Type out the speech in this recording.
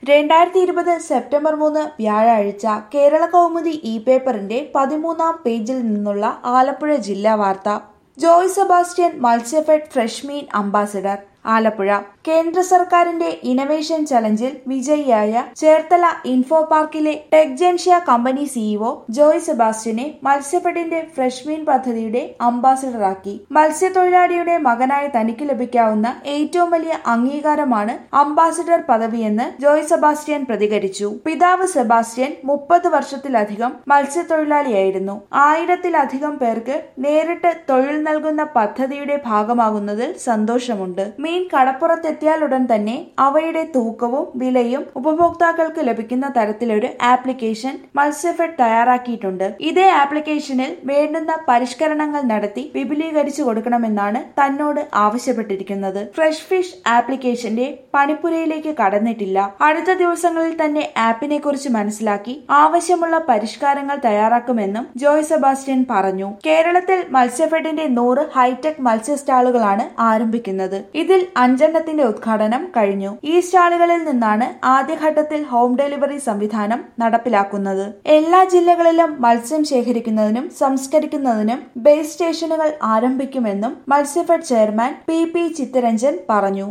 രണ്ടായിരത്തി ഇരുപത് സെപ്റ്റംബർ മൂന്ന് വ്യാഴാഴ്ച കേരള കൗമുദി ഇ പേപ്പറിന്റെ പതിമൂന്നാം പേജിൽ നിന്നുള്ള ആലപ്പുഴ ജില്ലാ വാർത്ത ജോയ് സെബാസ്റ്റ്യൻ മത്സ്യഫെഡ് ഫ്രഷ് മീൻ അംബാസിഡർ ആലപ്പുഴ കേന്ദ്ര സർക്കാരിന്റെ ഇന്നവേഷൻ ചലഞ്ചിൽ വിജയിയായ ചേർത്തല ഇൻഫോ പാർക്കിലെ ടെക്ജൻഷ്യ കമ്പനി സിഇഒ ജോയ് സെബാസ്റ്റ്യനെ മത്സ്യഫെഡിന്റെ ഫ്രഷ് മീൻ പദ്ധതിയുടെ അംബാസിഡറാക്കി മത്സ്യത്തൊഴിലാളിയുടെ മകനായ തനിക്ക് ലഭിക്കാവുന്ന ഏറ്റവും വലിയ അംഗീകാരമാണ് അംബാസിഡർ പദവിയെന്ന് ജോയ് സെബാസ്റ്റ്യൻ പ്രതികരിച്ചു പിതാവ് സെബാസ്റ്റ്യൻ മുപ്പത് വർഷത്തിലധികം മത്സ്യത്തൊഴിലാളിയായിരുന്നു ആയിരത്തിലധികം പേർക്ക് നേരിട്ട് തൊഴിൽ നൽകുന്ന പദ്ധതിയുടെ ഭാഗമാകുന്നതിൽ സന്തോഷമുണ്ട് മീൻ കടപ്പുറത്തെത്തിയാലുടൻ തന്നെ അവയുടെ തൂക്കവും വിലയും ഉപഭോക്താക്കൾക്ക് ലഭിക്കുന്ന തരത്തിലൊരു ആപ്ലിക്കേഷൻ മത്സ്യഫെഡ് തയ്യാറാക്കിയിട്ടുണ്ട് ഇതേ ആപ്ലിക്കേഷനിൽ വേണ്ടുന്ന പരിഷ്കരണങ്ങൾ നടത്തി വിപുലീകരിച്ചു കൊടുക്കണമെന്നാണ് തന്നോട് ആവശ്യപ്പെട്ടിരിക്കുന്നത് ഫ്രഷ് ഫിഷ് ആപ്ലിക്കേഷന്റെ പണിപ്പുരയിലേക്ക് കടന്നിട്ടില്ല അടുത്ത ദിവസങ്ങളിൽ തന്നെ ആപ്പിനെ കുറിച്ച് മനസ്സിലാക്കി ആവശ്യമുള്ള പരിഷ്കാരങ്ങൾ തയ്യാറാക്കുമെന്നും ജോയ് സെബാസ്റ്റ്യൻ പറഞ്ഞു കേരളത്തിൽ മത്സ്യഫെഡിന്റെ നൂറ് ഹൈടെക് മത്സ്യ സ്റ്റാളുകളാണ് ആരംഭിക്കുന്നത് ഇതിൽ അഞ്ചെണ്ണത്തിന്റെ ഉദ്ഘാടനം കഴിഞ്ഞു ഈ സ്റ്റാളുകളിൽ നിന്നാണ് ആദ്യഘട്ടത്തിൽ ഹോം ഡെലിവറി സംവിധാനം നടപ്പിലാക്കുന്നത് എല്ലാ ജില്ലകളിലും മത്സ്യം ശേഖരിക്കുന്നതിനും സംസ്കരിക്കുന്നതിനും ബേസ് സ്റ്റേഷനുകൾ ആരംഭിക്കുമെന്നും മത്സ്യഫെഡ് ചെയർമാൻ പി പി ചിത്തരഞ്ജൻ പറഞ്ഞു